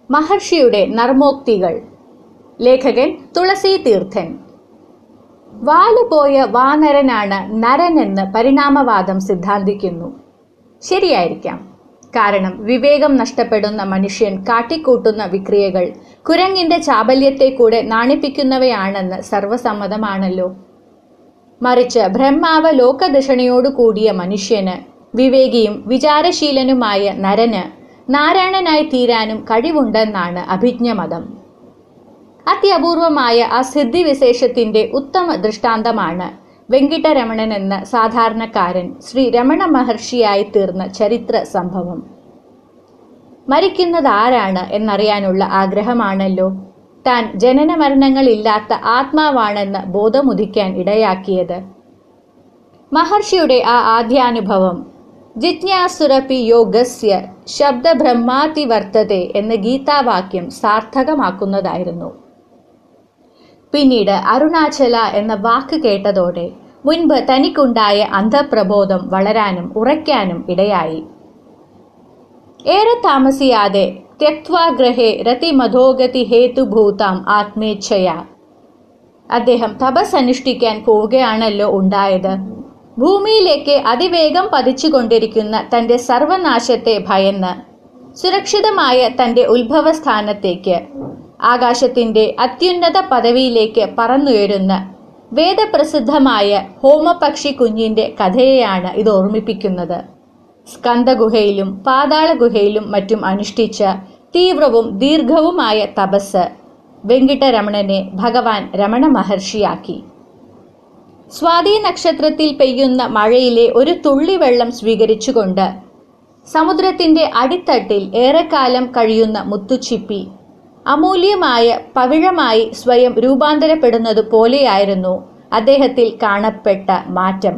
മഹർഷിയുടെ നർമ്മോക്തികൾ ലേഖകൻ തുളസി തീർത്ഥൻ വാലുപോയ വാനരനാണ് നരനെന്ന് പരിണാമവാദം സിദ്ധാന്തിക്കുന്നു ശരിയായിരിക്കാം കാരണം വിവേകം നഷ്ടപ്പെടുന്ന മനുഷ്യൻ കാട്ടിക്കൂട്ടുന്ന വിക്രിയകൾ കുരങ്ങിന്റെ ചാബല്യത്തെ കൂടെ നാണിപ്പിക്കുന്നവയാണെന്ന് സർവസമ്മതമാണല്ലോ മറിച്ച് ബ്രഹ്മാവ ലോകദൃഷണിയോടു കൂടിയ മനുഷ്യന് വിവേകിയും വിചാരശീലനുമായ നരന് നാരായണനായി തീരാനും കഴിവുണ്ടെന്നാണ് അഭിജ്ഞമതം അത്യപൂർവമായ ആ സിദ്ധിവിശേഷത്തിന്റെ ഉത്തമ ദൃഷ്ടാന്തമാണ് വെങ്കിട്ടരമണൻ എന്ന സാധാരണക്കാരൻ ശ്രീ രമണ മഹർഷിയായി തീർന്ന ചരിത്ര സംഭവം മരിക്കുന്നത് ആരാണ് എന്നറിയാനുള്ള ആഗ്രഹമാണല്ലോ താൻ ജനന മരണങ്ങളില്ലാത്ത ആത്മാവാണെന്ന് ബോധമുദിക്കാൻ ഇടയാക്കിയത് മഹർഷിയുടെ ആ ആദ്യാനുഭവം ജിജ്ഞാസുരപി യോഗസ്യ ശബ്ദബ്രഹ്മാതി വർത്തതെ എന്ന ഗീതാവാക്യം സാർത്ഥകമാക്കുന്നതായിരുന്നു പിന്നീട് അരുണാചല എന്ന വാക്ക് കേട്ടതോടെ മുൻപ് തനിക്കുണ്ടായ അന്ധപ്രബോധം വളരാനും ഉറയ്ക്കാനും ഇടയായി ഏറെ താമസിയാതെ ത്യക്വാഗ്രഹേ രതിമധോഗതി ഹേതുഭൂതാം ആത്മേച്ഛയ അദ്ദേഹം തപസ് അനുഷ്ഠിക്കാൻ പോവുകയാണല്ലോ ഉണ്ടായത് ഭൂമിയിലേക്ക് അതിവേഗം പതിച്ചുകൊണ്ടിരിക്കുന്ന തന്റെ സർവനാശത്തെ ഭയന്ന് സുരക്ഷിതമായ തന്റെ ഉത്ഭവസ്ഥാനത്തേക്ക് ആകാശത്തിന്റെ അത്യുന്നത പദവിയിലേക്ക് പറന്നുയരുന്ന വേദപ്രസിദ്ധമായ ഹോമപക്ഷി കുഞ്ഞിന്റെ കഥയെയാണ് ഇത് ഓർമ്മിപ്പിക്കുന്നത് സ്കന്ദഗുഹയിലും പാതാള ഗുഹയിലും മറ്റും അനുഷ്ഠിച്ച തീവ്രവും ദീർഘവുമായ തപസ് വെങ്കിട്ടരമണനെ ഭഗവാൻ രമണ മഹർഷിയാക്കി സ്വാതി നക്ഷത്രത്തിൽ പെയ്യുന്ന മഴയിലെ ഒരു തുള്ളി വെള്ളം സ്വീകരിച്ചുകൊണ്ട് സമുദ്രത്തിന്റെ അടിത്തട്ടിൽ ഏറെക്കാലം കഴിയുന്ന മുത്തുച്ചിപ്പി അമൂല്യമായ പവിഴമായി സ്വയം രൂപാന്തരപ്പെടുന്നത് പോലെയായിരുന്നു അദ്ദേഹത്തിൽ കാണപ്പെട്ട മാറ്റം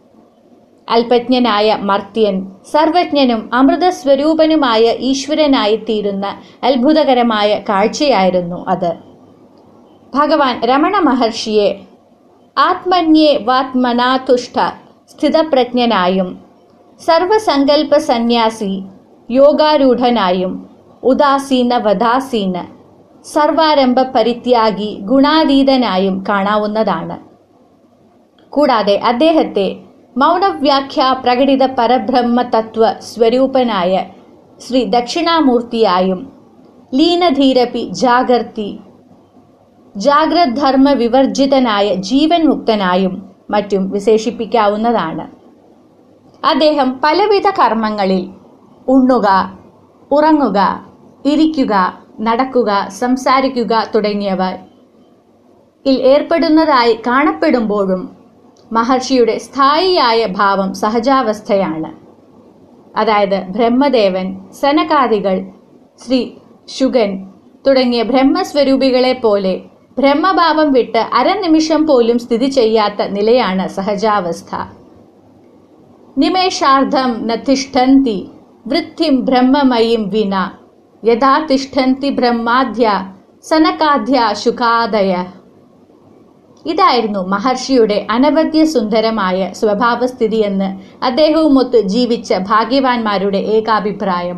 അല്പജ്ഞനായ മർത്യൻ സർവജ്ഞനും അമൃതസ്വരൂപനുമായ ഈശ്വരനായി തീരുന്ന അത്ഭുതകരമായ കാഴ്ചയായിരുന്നു അത് ഭഗവാൻ രമണ മഹർഷിയെ ആത്മന്യേ വാത്മനാതുഷ്ട സ്ഥിതപ്രജ്ഞനായും സർവസങ്കല്പ സന്യാസി യോഗാരൂഢനായും ഉദാസീന വദാസീന സർവാരംഭ പരിത്യാഗി ഗുണാതീതനായും കാണാവുന്നതാണ് കൂടാതെ അദ്ദേഹത്തെ മൗനവ്യാഖ്യ പ്രകടിത പരബ്രഹ്മ തത്വ സ്വരൂപനായ ശ്രീ ദക്ഷിണാമൂർത്തിയായും ലീനധീരപി ജാഗർത്തി ജാഗ്രധർമ്മ വിവർജിതനായ ജീവൻ മുക്തനായും മറ്റും വിശേഷിപ്പിക്കാവുന്നതാണ് അദ്ദേഹം പലവിധ കർമ്മങ്ങളിൽ ഉണ്ണുക ഉറങ്ങുക ഇരിക്കുക നടക്കുക സംസാരിക്കുക തുടങ്ങിയവ ിൽ ഏർപ്പെടുന്നതായി കാണപ്പെടുമ്പോഴും മഹർഷിയുടെ സ്ഥായിയായ ഭാവം സഹജാവസ്ഥയാണ് അതായത് ബ്രഹ്മദേവൻ സനകാദികൾ ശ്രീ ശുഗൻ തുടങ്ങിയ ബ്രഹ്മസ്വരൂപികളെ പോലെ ബ്രഹ്മഭാവം വിട്ട് അരനിമിഷം പോലും സ്ഥിതി ചെയ്യാത്ത നിലയാണ് സഹജാവസ്ഥ നിമേഷാർദ്ധം ന തിഷ്ഠന്തി വൃത്തിം ബ്രഹ്മമയും വിന യഥാ തിഷ്ഠന്തി ബ്രഹ്മാദ്യ സനകാദ്യ ശുഖാദയ ഇതായിരുന്നു മഹർഷിയുടെ അനവധ്യ സുന്ദരമായ സ്വഭാവസ്ഥിതിയെന്ന് അദ്ദേഹവുമൊത്ത് ജീവിച്ച ഭാഗ്യവാന്മാരുടെ ഏകാഭിപ്രായം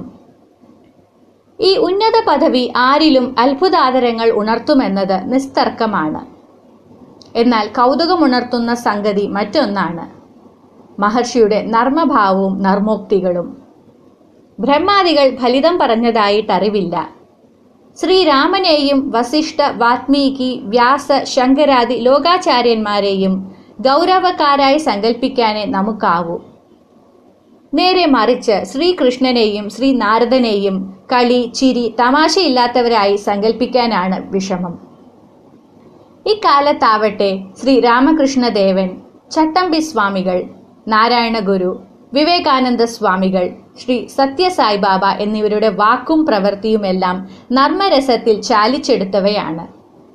ഈ ഉന്നത പദവി ആരിലും അത്ഭുതാദരങ്ങൾ ഉണർത്തുമെന്നത് നിസ്തർക്കമാണ് എന്നാൽ കൗതുകമുണർത്തുന്ന സംഗതി മറ്റൊന്നാണ് മഹർഷിയുടെ നർമ്മഭാവവും നർമ്മോക്തികളും ബ്രഹ്മാദികൾ ഫലിതം പറഞ്ഞതായിട്ടറിവില്ല ശ്രീരാമനെയും വസിഷ്ഠ വാത്മീകി വ്യാസ ശങ്കരാദി ലോകാചാര്യന്മാരെയും ഗൗരവക്കാരായി സങ്കല്പിക്കാനേ നമുക്കാവൂ നേരെ മറിച്ച് ശ്രീകൃഷ്ണനെയും ശ്രീ നാരദനെയും കളി ചിരി തമാശയില്ലാത്തവരായി സങ്കല്പിക്കാനാണ് വിഷമം ഇക്കാലത്താവട്ടെ ശ്രീ രാമകൃഷ്ണദേവൻ ചട്ടമ്പി സ്വാമികൾ നാരായണ ഗുരു വിവേകാനന്ദ സ്വാമികൾ ശ്രീ സത്യസായിബാബ എന്നിവരുടെ വാക്കും പ്രവൃത്തിയുമെല്ലാം നർമ്മരസത്തിൽ ചാലിച്ചെടുത്തവയാണ്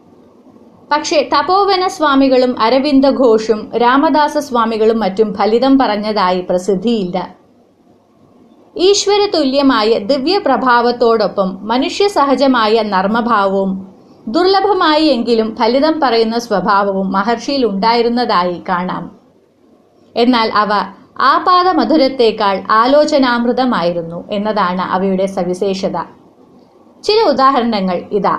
പക്ഷേ തപോവന സ്വാമികളും അരവിന്ദ ഘോഷും രാമദാസ സ്വാമികളും മറ്റും ഫലിതം പറഞ്ഞതായി പ്രസിദ്ധിയില്ല ഈശ്വര തുല്യമായ ദിവ്യപ്രഭാവത്തോടൊപ്പം മനുഷ്യ സഹജമായ നർമ്മഭാവവും ദുർലഭമായി എങ്കിലും ഫലിതം പറയുന്ന സ്വഭാവവും മഹർഷിയിൽ ഉണ്ടായിരുന്നതായി കാണാം എന്നാൽ അവ ആപാദ മധുരത്തേക്കാൾ ആലോചനാമൃതമായിരുന്നു എന്നതാണ് അവയുടെ സവിശേഷത ചില ഉദാഹരണങ്ങൾ ഇതാ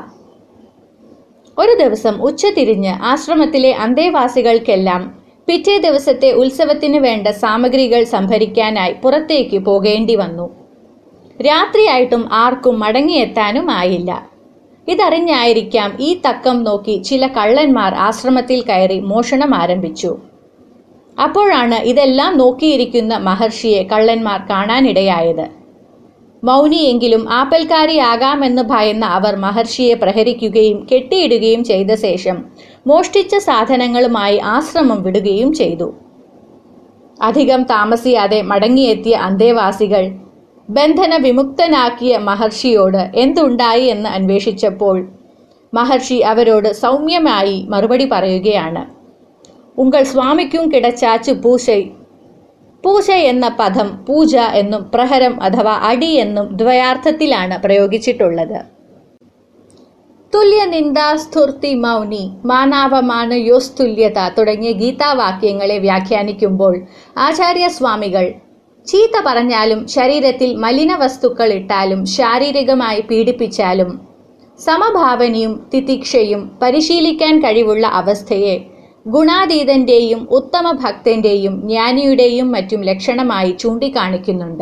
ഒരു ദിവസം ഉച്ചതിരിഞ്ഞ് ആശ്രമത്തിലെ അന്തേവാസികൾക്കെല്ലാം പിറ്റേ ദിവസത്തെ ഉത്സവത്തിന് വേണ്ട സാമഗ്രികൾ സംഭരിക്കാനായി പുറത്തേക്ക് പോകേണ്ടി വന്നു രാത്രിയായിട്ടും ആർക്കും മടങ്ങിയെത്താനും ആയില്ല ഇതറിഞ്ഞായിരിക്കാം ഈ തക്കം നോക്കി ചില കള്ളന്മാർ ആശ്രമത്തിൽ കയറി മോഷണം ആരംഭിച്ചു അപ്പോഴാണ് ഇതെല്ലാം നോക്കിയിരിക്കുന്ന മഹർഷിയെ കള്ളന്മാർ കാണാനിടയായത് മൗനിയെങ്കിലും ആപ്പൽക്കാരിയാകാമെന്ന് ഭയന്ന അവർ മഹർഷിയെ പ്രഹരിക്കുകയും കെട്ടിയിടുകയും ചെയ്ത ശേഷം മോഷ്ടിച്ച സാധനങ്ങളുമായി ആശ്രമം വിടുകയും ചെയ്തു അധികം താമസിയാതെ മടങ്ങിയെത്തിയ അന്തേവാസികൾ ബന്ധന വിമുക്തനാക്കിയ മഹർഷിയോട് എന്തുണ്ടായി എന്ന് അന്വേഷിച്ചപ്പോൾ മഹർഷി അവരോട് സൗമ്യമായി മറുപടി പറയുകയാണ് ഉങ്കൾ സ്വാമിക്കും കിടച്ചാച്ചു പൂശൈ പൂജ എന്ന പദം പൂജ എന്നും പ്രഹരം അഥവാ അടി എന്നും ദ്വയാർത്ഥത്തിലാണ് പ്രയോഗിച്ചിട്ടുള്ളത് തുല്യനിന്ദ സ്തുർത്തി മൗനി മാനാവമാന യോസ്തുല്യത തുടങ്ങിയ ഗീതാവാക്യങ്ങളെ വ്യാഖ്യാനിക്കുമ്പോൾ ആചാര്യസ്വാമികൾ ചീത്ത പറഞ്ഞാലും ശരീരത്തിൽ മലിന വസ്തുക്കൾ ഇട്ടാലും ശാരീരികമായി പീഡിപ്പിച്ചാലും സമഭാവനയും തിതിക്ഷയും പരിശീലിക്കാൻ കഴിവുള്ള അവസ്ഥയെ ഗുണാതീതന്റെയും ഉത്തമ ഭക്തന്റെയും ജ്ഞാനിയുടെയും മറ്റും ലക്ഷണമായി ചൂണ്ടിക്കാണിക്കുന്നുണ്ട്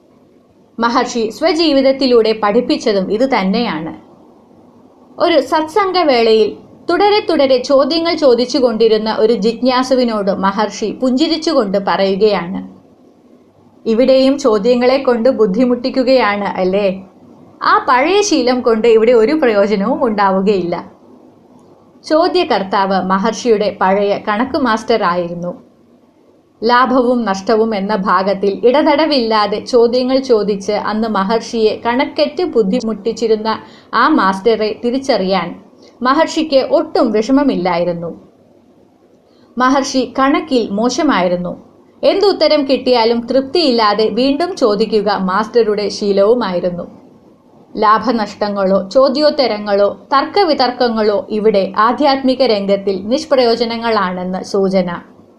മഹർഷി സ്വജീവിതത്തിലൂടെ പഠിപ്പിച്ചതും ഇത് തന്നെയാണ് ഒരു സത്സംഗവേളയിൽ തുടരെ തുടരെ ചോദ്യങ്ങൾ ചോദിച്ചുകൊണ്ടിരുന്ന ഒരു ജിജ്ഞാസുവിനോട് മഹർഷി പുഞ്ചിരിച്ചുകൊണ്ട് പറയുകയാണ് ഇവിടെയും ചോദ്യങ്ങളെ കൊണ്ട് ബുദ്ധിമുട്ടിക്കുകയാണ് അല്ലേ ആ പഴയ ശീലം കൊണ്ട് ഇവിടെ ഒരു പ്രയോജനവും ഉണ്ടാവുകയില്ല ചോദ്യകർത്താവ് മഹർഷിയുടെ പഴയ കണക്ക് മാസ്റ്റർ ആയിരുന്നു ലാഭവും നഷ്ടവും എന്ന ഭാഗത്തിൽ ഇടതടവില്ലാതെ ചോദ്യങ്ങൾ ചോദിച്ച് അന്ന് മഹർഷിയെ കണക്കെറ്റ് ബുദ്ധിമുട്ടിച്ചിരുന്ന ആ മാസ്റ്ററെ തിരിച്ചറിയാൻ മഹർഷിക്ക് ഒട്ടും വിഷമമില്ലായിരുന്നു മഹർഷി കണക്കിൽ മോശമായിരുന്നു എന്തുത്തരം കിട്ടിയാലും തൃപ്തിയില്ലാതെ വീണ്ടും ചോദിക്കുക മാസ്റ്ററുടെ ശീലവുമായിരുന്നു ലാഭനഷ്ടങ്ങളോ ചോദ്യോത്തരങ്ങളോ തർക്കവിതർക്കങ്ങളോ ഇവിടെ ആധ്യാത്മിക രംഗത്തിൽ നിഷ്പ്രയോജനങ്ങളാണെന്ന് സൂചന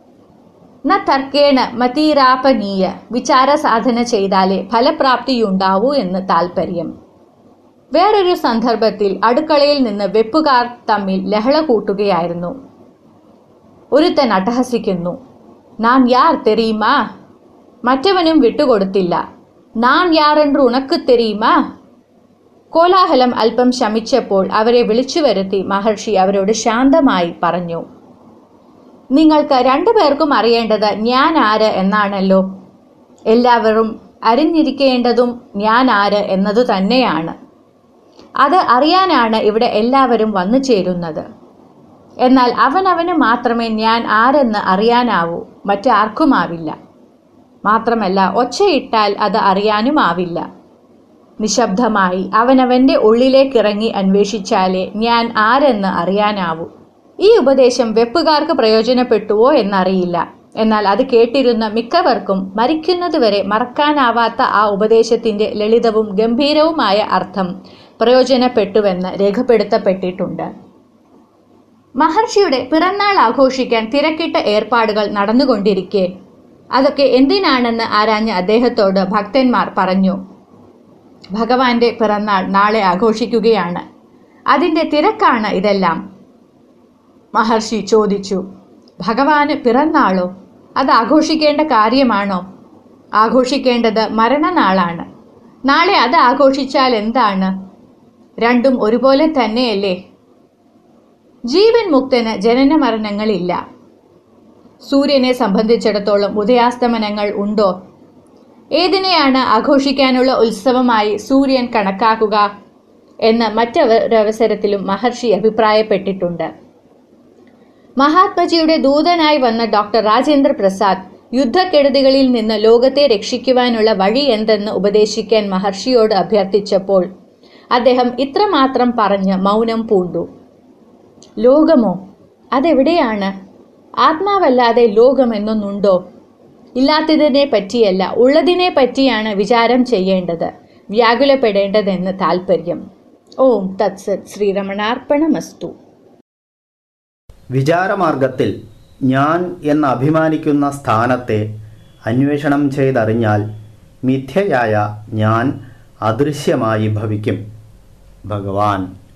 ന തർക്കേണ മതീരാപനീയ വിചാര സാധന ചെയ്താലേ ഫലപ്രാപ്തിയുണ്ടാവൂ എന്ന് താൽപ്പര്യം വേറൊരു സന്ദർഭത്തിൽ അടുക്കളയിൽ നിന്ന് വെപ്പുകാർ തമ്മിൽ ലഹള കൂട്ടുകയായിരുന്നു ഒരുത്തൻ അട്ടഹസിക്കുന്നു നാൻ യാർ തെരീമാ മറ്റവനും വിട്ടുകൊടുത്തില്ല നാൻ യാറെன்று ഉണക്ക് തെരീമാ കോലാഹലം അല്പം ശമിച്ചപ്പോൾ അവരെ വിളിച്ചു വരുത്തി മഹർഷി അവരോട് ശാന്തമായി പറഞ്ഞു നിങ്ങൾക്ക് രണ്ടുപേർക്കും അറിയേണ്ടത് ഞാൻ ആര് എന്നാണല്ലോ എല്ലാവരും അറിഞ്ഞിരിക്കേണ്ടതും ഞാൻ ആര് എന്നതു തന്നെയാണ് അത് അറിയാനാണ് ഇവിടെ എല്ലാവരും വന്നു ചേരുന്നത് എന്നാൽ അവനവന് മാത്രമേ ഞാൻ ആരെന്ന് അറിയാനാവൂ മറ്റാർക്കുമാവില്ല മാത്രമല്ല ഒച്ചയിട്ടാൽ അത് അറിയാനുമാവില്ല നിശബ്ദമായി അവനവന്റെ ഉള്ളിലേക്കിറങ്ങി അന്വേഷിച്ചാലേ ഞാൻ ആരെന്ന് അറിയാനാവൂ ഈ ഉപദേശം വെപ്പുകാർക്ക് പ്രയോജനപ്പെട്ടുവോ എന്നറിയില്ല എന്നാൽ അത് കേട്ടിരുന്ന മിക്കവർക്കും മരിക്കുന്നതുവരെ മറക്കാനാവാത്ത ആ ഉപദേശത്തിന്റെ ലളിതവും ഗംഭീരവുമായ അർത്ഥം പ്രയോജനപ്പെട്ടുവെന്ന് രേഖപ്പെടുത്തപ്പെട്ടിട്ടുണ്ട് മഹർഷിയുടെ പിറന്നാൾ ആഘോഷിക്കാൻ തിരക്കിട്ട ഏർപ്പാടുകൾ നടന്നുകൊണ്ടിരിക്കെ അതൊക്കെ എന്തിനാണെന്ന് ആരാഞ്ഞ അദ്ദേഹത്തോട് ഭക്തന്മാർ പറഞ്ഞു ഭഗവാന്റെ പിറന്നാൾ നാളെ ആഘോഷിക്കുകയാണ് അതിൻ്റെ തിരക്കാണ് ഇതെല്ലാം മഹർഷി ചോദിച്ചു ഭഗവാന് പിറന്നാളോ അത് ആഘോഷിക്കേണ്ട കാര്യമാണോ ആഘോഷിക്കേണ്ടത് മരണനാളാണ് നാളെ അത് ആഘോഷിച്ചാൽ എന്താണ് രണ്ടും ഒരുപോലെ തന്നെയല്ലേ ജീവൻ മുക്തന് ജനന മരണങ്ങളില്ല സൂര്യനെ സംബന്ധിച്ചിടത്തോളം ഉദയാസ്തമനങ്ങൾ ഉണ്ടോ ഏതിനെയാണ് ആഘോഷിക്കാനുള്ള ഉത്സവമായി സൂര്യൻ കണക്കാക്കുക എന്ന് മറ്റൊരവസരത്തിലും മഹർഷി അഭിപ്രായപ്പെട്ടിട്ടുണ്ട് മഹാത്മജിയുടെ ദൂതനായി വന്ന ഡോക്ടർ രാജേന്ദ്ര പ്രസാദ് യുദ്ധക്കെടുതികളിൽ നിന്ന് ലോകത്തെ രക്ഷിക്കുവാനുള്ള വഴി എന്തെന്ന് ഉപദേശിക്കാൻ മഹർഷിയോട് അഭ്യർത്ഥിച്ചപ്പോൾ അദ്ദേഹം ഇത്രമാത്രം പറഞ്ഞ് മൗനം പൂണ്ടു ലോകമോ അതെവിടെയാണ് ആത്മാവല്ലാതെ ലോകമെന്നൊന്നുണ്ടോ ഇല്ലാത്തതിനെ പറ്റിയല്ല ഉള്ളതിനെ പറ്റിയാണ് വിചാരം ചെയ്യേണ്ടത് വ്യാകുലപ്പെടേണ്ടതെന്ന് താൽപ്പര്യം ഓം തത്സത് ശ്രീരമണാർപ്പണമസ്തു വിചാരമാർഗത്തിൽ ഞാൻ എന്ന് അഭിമാനിക്കുന്ന സ്ഥാനത്തെ അന്വേഷണം ചെയ്തറിഞ്ഞാൽ മിഥ്യയായ ഞാൻ അദൃശ്യമായി ഭവിക്കും ഭഗവാൻ